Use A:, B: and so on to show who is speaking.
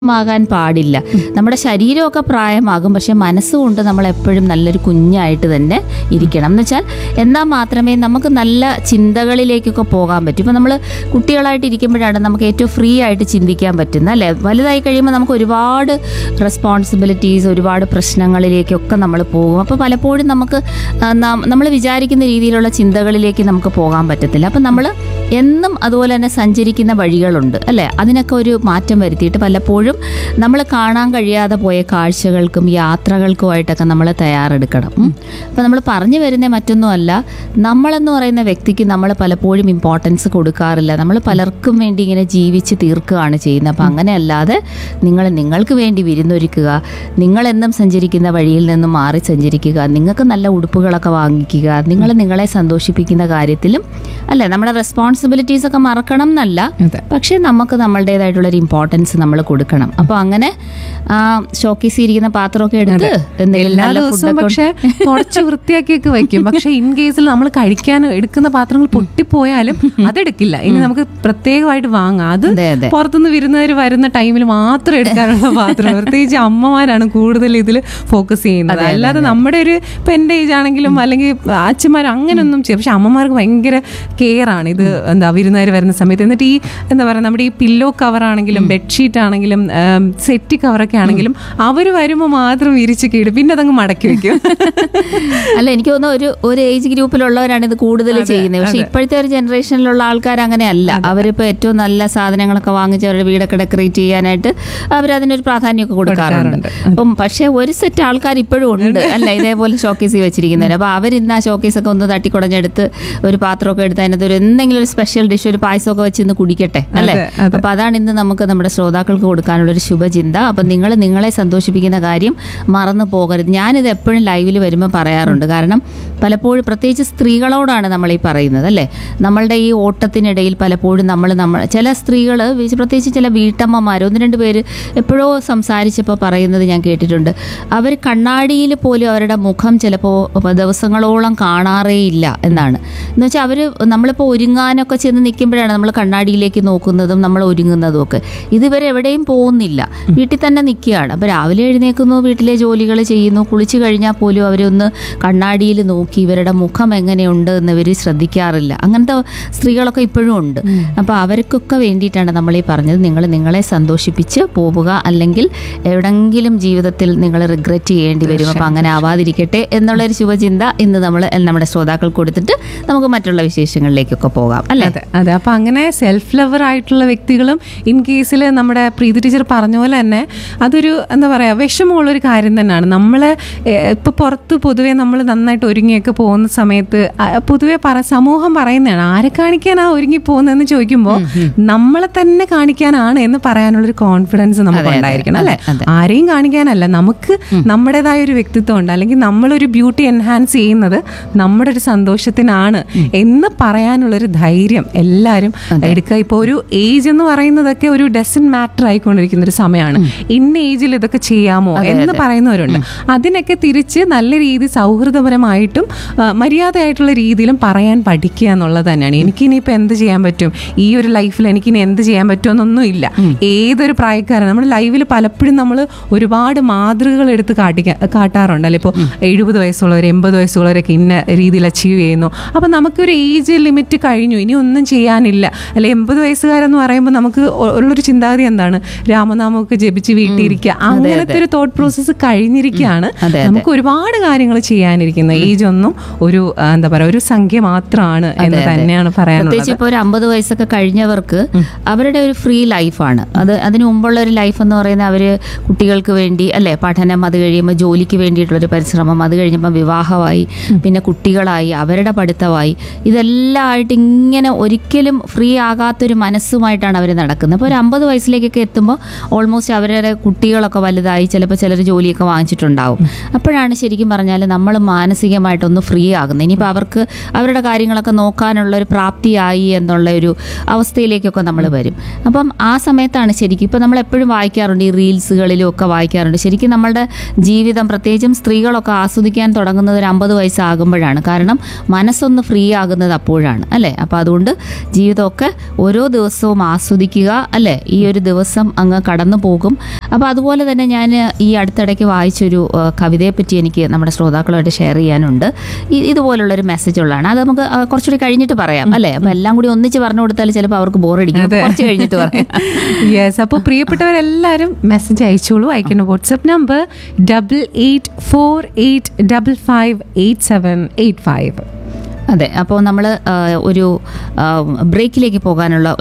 A: ആകാൻ പാടില്ല നമ്മുടെ ശരീരമൊക്കെ പ്രായമാകും പക്ഷെ മനസ്സുകൊണ്ട് നമ്മൾ എപ്പോഴും നല്ലൊരു കുഞ്ഞായിട്ട് തന്നെ ഇരിക്കണം എന്ന് വെച്ചാൽ എന്നാൽ മാത്രമേ നമുക്ക് നല്ല ചിന്തകളിലേക്കൊക്കെ പോകാൻ പറ്റൂ ഇപ്പം നമ്മൾ കുട്ടികളായിട്ട് ഇരിക്കുമ്പോഴാണ് നമുക്ക് ഏറ്റവും ഫ്രീ ആയിട്ട് ചിന്തിക്കാൻ പറ്റുന്നത് അല്ലേ വലുതായി കഴിയുമ്പോൾ നമുക്ക് ഒരുപാട് റെസ്പോൺസിബിലിറ്റീസ് ഒരുപാട് പ്രശ്നങ്ങളിലേക്കൊക്കെ നമ്മൾ പോകും അപ്പോൾ പലപ്പോഴും നമുക്ക് നമ്മൾ വിചാരിക്കുന്ന രീതിയിലുള്ള ചിന്തകളിലേക്ക് നമുക്ക് പോകാൻ പറ്റത്തില്ല അപ്പം നമ്മൾ എന്നും അതുപോലെ തന്നെ സഞ്ചരിക്കുന്ന വഴികളുണ്ട് അല്ലേ അതിനൊക്കെ ഒരു മാറ്റം വരുത്തിയിട്ട് പലപ്പോഴും നമ്മൾ കാണാൻ കഴിയാതെ പോയ കാഴ്ചകൾക്കും യാത്രകൾക്കുമായിട്ടൊക്കെ നമ്മൾ തയ്യാറെടുക്കണം അപ്പം നമ്മൾ പറഞ്ഞു വരുന്ന മറ്റൊന്നുമല്ല നമ്മളെന്ന് പറയുന്ന വ്യക്തിക്ക് നമ്മൾ പലപ്പോഴും ഇമ്പോർട്ടൻസ് കൊടുക്കാറില്ല നമ്മൾ പലർക്കും വേണ്ടി ഇങ്ങനെ ജീവിച്ച് തീർക്കുകയാണ് ചെയ്യുന്നത് അപ്പം അങ്ങനെയല്ലാതെ നിങ്ങൾ നിങ്ങൾക്ക് വേണ്ടി വിരുന്നൊരുക്കുക നിങ്ങളെന്നും സഞ്ചരിക്കുന്ന വഴിയിൽ നിന്നും മാറി സഞ്ചരിക്കുക നിങ്ങൾക്ക് നല്ല ഉടുപ്പുകളൊക്കെ വാങ്ങിക്കുക നിങ്ങൾ നിങ്ങളെ സന്തോഷിപ്പിക്കുന്ന കാര്യത്തിലും അല്ലേ നമ്മുടെ റെസ്പോൺസിബിലിറ്റീസ് ഒക്കെ മറക്കണം എന്നല്ല
B: അതെ.
A: പക്ഷേ നമുക്ക് നമ്മളുടേതായിട്ടുള്ളൊരു ഇമ്പോർട്ടൻസ് നമ്മൾ കൊടുക്കണം അപ്പോൾ അങ്ങനെ ആ ഷോക്കേസ് ഇരിക്കുന്ന പാത്രമൊക്കെ എടുത്ത് എന്തെങ്കിലും
B: എല്ലാ
A: നല്ല
B: ദിവസവും
A: ഫുഡൊക്കെ
B: പക്ഷെ തുടച്ച് വൃത്തിയാക്കിയൊക്കെ വെക്കും പക്ഷെ ഇൻ കേസിൽ നമ്മൾ കഴിക്കാൻ എടുക്കുന്ന പാത്രങ്ങൾ പൊട്ടിപ്പോയാലും അതെടുക്കില്ല ഇനി നമുക്ക് പ്രത്യേകമായിട്ട് വാങ്ങാം അത്
A: അതെ അതെ
B: പുറത്തുനിന്ന് വിരുന്നവർ വരുന്ന ടൈമിൽ മാത്രം എടുക്കാനുള്ള പാത്രം പ്രത്യേകിച്ച് അമ്മമാരാണ് കൂടുതൽ ഇതിൽ ഫോക്കസ് ചെയ്യുന്നത് അല്ലാതെ നമ്മുടെ ഒരു ഇപ്പൊ എന്റെ ഏജ് ആണെങ്കിലും അല്ലെങ്കിൽ അച്ഛന്മാർ അങ്ങനെയൊന്നും ചെയ്യും പക്ഷെ അമ്മമാർക്ക് ഭയങ്കര കെയർ ആണ് ഇത് എന്താ വിരുന്നുകാർ വരുന്ന സമയത്ത് എന്നിട്ട് ഈ എന്താ പറയുക നമ്മുടെ ഈ പില്ലോ കവർ ആണെങ്കിലും ബെഡ്ഷീറ്റ് ആണെങ്കിലും സെറ്റ് കവറൊക്കെ ആണെങ്കിലും അവർ വരുമ്പോൾ മാത്രം വിരിച്ച് കീടും പിന്നെ അതങ്ങ് മടക്കി വെക്കും
A: അല്ല എനിക്ക് തോന്നുന്നു ഒരു ഒരു ഏജ് ഗ്രൂപ്പിലുള്ളവരാണ് ഇത് കൂടുതൽ ചെയ്യുന്നത് പക്ഷെ ഇപ്പോഴത്തെ ഒരു ജനറേഷനിലുള്ള ആൾക്കാർ അങ്ങനെയല്ല അവരിപ്പോൾ ഏറ്റവും നല്ല സാധനങ്ങളൊക്കെ വാങ്ങിച്ച് അവരുടെ വീടൊക്കെ ഡെക്കറേറ്റ് ചെയ്യാനായിട്ട് അവരതിനൊരു പ്രാധാന്യമൊക്കെ കൊടുക്കാറുണ്ട് അപ്പം പക്ഷേ ഒരു സെറ്റ് ആൾക്കാർ ഇപ്പോഴും ഉണ്ട് അല്ല ഇതേപോലെ ഷോക്കേസ് വെച്ചിരിക്കുന്നവർ അപ്പോൾ അവരിന്ന് ആ ഷോക്കേസ് ഒക്കെ ഒന്ന് തട്ടിക്കുടഞ്ഞെടുത്ത് ഒരു പാത്രമൊക്കെ എടുത്ത് അതിനകത്ത് ഒരു എന്തെങ്കിലും ഒരു സ്പെഷ്യൽ ഡിഷ് ഒരു പായസമൊക്കെ വെച്ച് ഇന്ന് കുടിക്കട്ടെ അല്ലേ
B: അതെ, അതെ.
A: അപ്പൊ അതാണ് ഇന്ന് നമുക്ക് നമ്മുടെ ശ്രോതാക്കൾക്ക് കൊടുക്കാനുള്ള ഒരു ശുഭചിന്ത അപ്പൊ നിങ്ങൾ നിങ്ങളെ സന്തോഷിപ്പിക്കുന്ന കാര്യം മറന്നു പോകരുത് ഞാനിത് എപ്പോഴും ലൈവിൽ വരുമ്പോൾ പറയാറുണ്ട് കാരണം പലപ്പോഴും പ്രത്യേകിച്ച് സ്ത്രീകളോടാണ് നമ്മൾ ഈ പറയുന്നത് അല്ലേ നമ്മളുടെ ഈ ഓട്ടത്തിനിടയിൽ പലപ്പോഴും നമ്മൾ നമ്മൾ ചില സ്ത്രീകൾ പ്രത്യേകിച്ച് ചില വീട്ടമ്മമാർ ഒന്ന് രണ്ട് പേര് എപ്പോഴോ സംസാരിച്ചപ്പോൾ പറയുന്നത് ഞാൻ കേട്ടിട്ടുണ്ട് അവർ കണ്ണാടിയിൽ പോലും അവരുടെ മുഖം ചിലപ്പോൾ ദിവസങ്ങളോളം കാണാറേയില്ല എന്നാണ് എന്ന് വെച്ചാൽ അവർ നമ്മളിപ്പോൾ ഒരുങ്ങാനൊക്കെ ചെന്ന് നിൽക്കുമ്പോഴാണ് നമ്മൾ കണ്ണാടിയിലേക്ക് നോക്കുന്നതും നമ്മൾ ഒരുങ്ങുന്നതും ഒക്കെ ഇതുവരെ എവിടെയും പോകുന്നില്ല വീട്ടിൽ തന്നെ നിൽക്കുകയാണ് അപ്പോൾ രാവിലെ എഴുന്നേക്കുന്നു വീട്ടിലെ ജോലികൾ ചെയ്യുന്നു കുളിച്ചു കഴിഞ്ഞാൽ പോലും അവരൊന്ന് കണ്ണാടിയിൽ നോക്കി ഇവരുടെ മുഖം എങ്ങനെയുണ്ട് എന്ന് ഇവർ ശ്രദ്ധിക്കാറില്ല അങ്ങനത്തെ സ്ത്രീകളൊക്കെ ഇപ്പോഴും ഉണ്ട് അപ്പോൾ അവർക്കൊക്കെ വേണ്ടിയിട്ടാണ് നമ്മൾ ഈ പറഞ്ഞത് നിങ്ങൾ നിങ്ങളെ സന്തോഷിപ്പിച്ച് പോവുക അല്ലെങ്കിൽ എവിടെങ്കിലും ജീവിതത്തിൽ നിങ്ങൾ റിഗ്രറ്റ് ചെയ്യേണ്ടി വരും അപ്പോൾ അങ്ങനെ ആവാതിരിക്കട്ടെ എന്നുള്ളൊരു ശുഭചിന്ത ഇന്ന് നമ്മൾ നമ്മുടെ ശ്രോതാക്കൾ കൊടുത്തിട്ട് നമുക്ക് മറ്റുള്ള വിശേഷങ്ങളിലേക്കൊക്കെ പോകാം അല്ലേ
B: അതെ അതെ അപ്പൊ അങ്ങനെ സെൽഫ് ലവർ ആയിട്ടുള്ള വ്യക്തികളും ഇൻ കേസിൽ നമ്മുടെ പ്രീതി ടീച്ചർ പറഞ്ഞ പോലെ തന്നെ അതൊരു എന്താ പറയാ വിഷമമുള്ള ഒരു കാര്യം തന്നെയാണ് നമ്മളെ ഏഹ്, ഇപ്പൊ പുറത്ത് പൊതുവെ നമ്മൾ നന്നായിട്ട് ഒരുങ്ങിയൊക്കെ പോകുന്ന സമയത്ത് ആ, പൊതുവെ പറ സമൂഹം പറയുന്നതാണ് ആരെ കാണിക്കാനാ ഒരുങ്ങി പോകുന്നതെന്ന് ചോദിക്കുമ്പോൾ നമ്മളെ തന്നെ കാണിക്കാനാണ് എന്ന് പറയാനുള്ളൊരു കോൺഫിഡൻസ് നമുക്ക്
A: അതെ, അതെ,
B: ഉണ്ടായിരിക്കണം അല്ലെ
A: അതെ.
B: ആരെയും കാണിക്കാനല്ല നമുക്ക് നമ്മുടേതായ ഒരു വ്യക്തിത്വം ഉണ്ട് അല്ലെങ്കിൽ നമ്മളൊരു ബ്യൂട്ടി എൻഹാൻസ് ചെയ്യുന്നത് നമ്മുടെ ഒരു സന്തോഷത്തിനാണ് എന്ന് പറയാനുള്ളൊരു ധൈര്യം എല്ലാവരും എടുക്കുക ഇപ്പോൾ ഒരു ഏജ് എന്ന് പറയുന്നതൊക്കെ ഒരു ഡസൻ മാറ്റർ ആയിക്കൊണ്ടിരിക്കുന്ന ഒരു സമയമാണ് ഇന്ന ഏജിൽ ഇതൊക്കെ ചെയ്യാമോ എന്ന് പറയുന്നവരുണ്ട് അതിനൊക്കെ തിരിച്ച് നല്ല രീതി സൗഹൃദപരമായിട്ടും ആ, മര്യാദയായിട്ടുള്ള രീതിയിലും പറയാൻ പഠിക്കുക എന്നുള്ളത് തന്നെയാണ് എനിക്കിനിയിപ്പോൾ എന്ത് ചെയ്യാൻ പറ്റും ഈ ഒരു ലൈഫിൽ എനിക്കിനി എന്ത് ചെയ്യാൻ പറ്റുമെന്നൊന്നും ഇല്ല ഏതൊരു പ്രായക്കാരൻ നമ്മുടെ ലൈവിൽ പലപ്പോഴും നമ്മൾ ഒരുപാട് മാതൃകകൾ എടുത്ത് കാട്ടിക്ക കാട്ടാറുണ്ടല്ലോ ഇപ്പോൾ എഴുപത് വയസ്സുള്ളവർ എൺപത് വയസ്സുള്ളവരൊക്കെ ഇന്ന രീതിയിൽ അച്ചീവ് ചെയ്യുന്നു അപ്പം നമുക്കൊരു ഏജ് ലിമിറ്റ് കഴിഞ്ഞു ഇനി ഒന്നും ചെയ്യാനില്ല അല്ലെ എൺപത് വയസ്സുകാരെന്ന് പറയുമ്പോൾ നമുക്ക് ഉ- ഉള്ളൊരു ചിന്താഗതി എന്താണ് രാമനാമമൊക്കെ ജപിച്ച് വീട്ടിലിരിക്കുക അങ്ങനത്തെ ഒരു തോട്ട് പ്രോസസ്സ് കഴിഞ്ഞിരിക്കുകയാണ്
A: അതെ, അതെ.
B: നമുക്ക് ഒരുപാട് കാര്യങ്ങൾ ചെയ്യാനിരിക്കുന്നത് ഏജ് ഒന്നും ഒരു ആ, എന്താ പറയുക ഒരു സംഖ്യ മാത്രമാണ് എന്ന് തന്നെയാണ് പറയാനുള്ളത്
A: പ്രത്യേകിച്ച് ഇപ്പോൾ ഒരു അമ്പത് വയസ്സൊക്കെ കഴിഞ്ഞവർക്ക് അവരുടെ ഒരു ഫ്രീ ലൈഫാണ് അത് അതിന് മുമ്പുള്ള ഒരു ലൈഫ് എന്ന് പറയുന്നത് അവർ കുട്ടികൾക്ക് വേണ്ടി അല്ലേ പഠനം അത് കഴിയുമ്പോൾ ജോലിക്ക് വേണ്ടിയിട്ടുള്ളൊരു പരിശ്രമം അത് കഴിഞ്ഞപ്പോൾ വിവാഹമായി പിന്നെ കുട്ടികളായി അവരുടെ പഠിത്തമായി ഇതെല്ലാം ആയിട്ട് ഇങ്ങനെ ഒരിക്കലും ഫ്രീ ആകാത്തൊരു മനസ്സുമായിട്ടാണ് അവർ നടക്കുന്നത് അപ്പോൾ ഒരു അമ്പത് വയസ്സിലേക്കൊക്കെ എത്തുമ്പോൾ ഓൾമോസ്റ്റ് അവരുടെ കുട്ടികളൊക്കെ വലുതായി ചിലപ്പോൾ ചിലർ ജോലിയൊക്കെ വാങ്ങിച്ചിട്ടുണ്ടാവും അപ്പോഴാണ് ശരിക്കും പറഞ്ഞാൽ നമ്മൾ മാനസികമായിട്ടൊന്ന് ഫ്രീ ആകുന്നത് ഇനിയിപ്പോൾ അവർക്ക് അവരുടെ കാര്യങ്ങളൊക്കെ നോക്കാനുള്ള ഒരു പ്രാപ്തിയായി എന്നുള്ള ഒരു അവസ്ഥയിലേക്കൊക്കെ നമ്മൾ വരും അപ്പം ആ സമയത്താണ് ശരിക്കും ഇപ്പം നമ്മൾ എപ്പോഴും വായിക്കാറുണ്ട് ഈ റീൽസുകളിലും ഒക്കെ വായിക്കാറുണ്ട് ശരിക്കും നമ്മളുടെ ജീവിതം പ്രത്യേകിച്ചും സ്ത്രീകളൊക്കെ ആസ്വദിക്കാൻ തുടങ്ങുന്നത് ഒരു അമ്പത് വയസ്സാകുമ്പോഴാണ് കാരണം മനസ്സൊന്ന് ഫ്രീ ആകുന്നത് അപ്പോഴാണ് അല്ലേ അപ്പോൾ അതുകൊണ്ട് ജീവിതമൊക്കെ ഓരോ ദിവസവും ആസ്വദിക്കുക അല്ലേ ഈ ഒരു ദിവസം അങ്ങ് അങ്ങ് കടന്നു പോകും അപ്പോൾ അതുപോലെ തന്നെ ഞാൻ ഈ അടുത്തിടയ്ക്ക് വായിച്ചൊരു ആ, കവിതയെ പറ്റി എനിക്ക് നമ്മുടെ ശ്രോതാക്കളുമായിട്ട് ഷെയർ ചെയ്യാനുണ്ട് ഈ- ഇതുപോലുള്ളൊരു മെസ്സേജ് ഉള്ളതാണ് അത് നമുക്ക് ആ, കുറച്ചുകൂടി കഴിഞ്ഞിട്ട് പറയാം അല്ലേ അപ്പോൾ എല്ലാം കൂടി ഒന്നിച്ച് പറഞ്ഞു കൊടുത്താൽ ചിലപ്പോൾ അവർക്ക് ബോറടിക്കും അപ്പോൾ കുറച്ച് കഴിഞ്ഞിട്ട് പറയാം
B: യെസ് അപ്പോൾ പ്രിയപ്പെട്ടവരെല്ലാവരും മെസ്സേജ് അയച്ചോളൂ അയക്കുന്ന WhatsApp number double eight four eight double five eight seven eight five
A: അതെ അപ്പോൾ നമ്മൾ ഒരു ബ്രേക്കിലേക്ക് പോകാനുള്ള